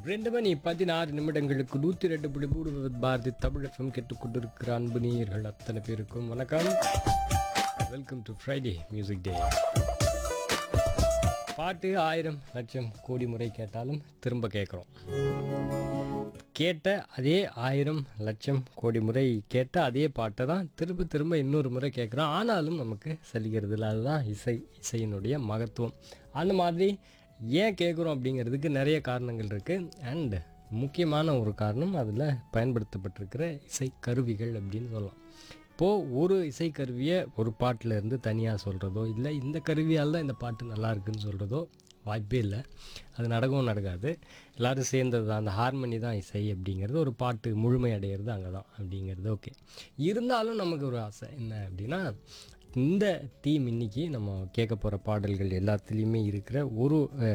ரெண்டு மணி பதினாறு நிமிடங்களுக்கு நூற்றி ரெண்டு புள்ளி மூணு பாரதி தமிழகம் கேட்டுக்கொண்டிருக்கிற அன்பு நேயர்கள் அத்தனை பேருக்கும் வணக்கம் welcome to Friday music day பாட்டு ஆயிரம் லட்சம் கோடி முறை கேட்டாலும் திரும்ப கேட்குறோம் கேட்ட அதே ஆயிரம் லட்சம் கோடி முறை கேட்ட அதே பாட்டை தான் திரும்ப திரும்ப இன்னொரு முறை கேட்குறோம் ஆனாலும் நமக்கு சலிக்கிறது இல்லை அதுதான் இசை இசையினுடைய மகத்துவம் அந்த மாதிரி ஏன் கேட்குறோம் அப்படிங்கிறதுக்கு நிறைய காரணங்கள் இருக்குது அண்ட் முக்கியமான ஒரு காரணம் அதில் பயன்படுத்தப்பட்டிருக்கிற இசை கருவிகள் அப்படின்னு சொல்லலாம் இப்போது ஒரு இசைக்கருவியை ஒரு பாட்டில் இருந்து தனியாக சொல்கிறதோ இல்லை இந்த கருவியால் தான் இந்த பாட்டு நல்லா இருக்குன்னு சொல்கிறதோ வாய்ப்பே இல்லை அது நடக்கவும் நடக்காது எல்லோரும் சேர்ந்தது தான் அந்த ஹார்மனி தான் இசை அப்படிங்கிறது ஒரு பாட்டு முழுமை அடையிறது அங்கே தான் அப்படிங்கிறது ஓகே இருந்தாலும் நமக்கு ஒரு ஆசை என்ன அப்படின்னா இந்த தீம் இன்னைக்கு நம்ம கேட்க போகிற பாடல்கள் எல்லாத்துலேயுமே இருக்கிற ஒரு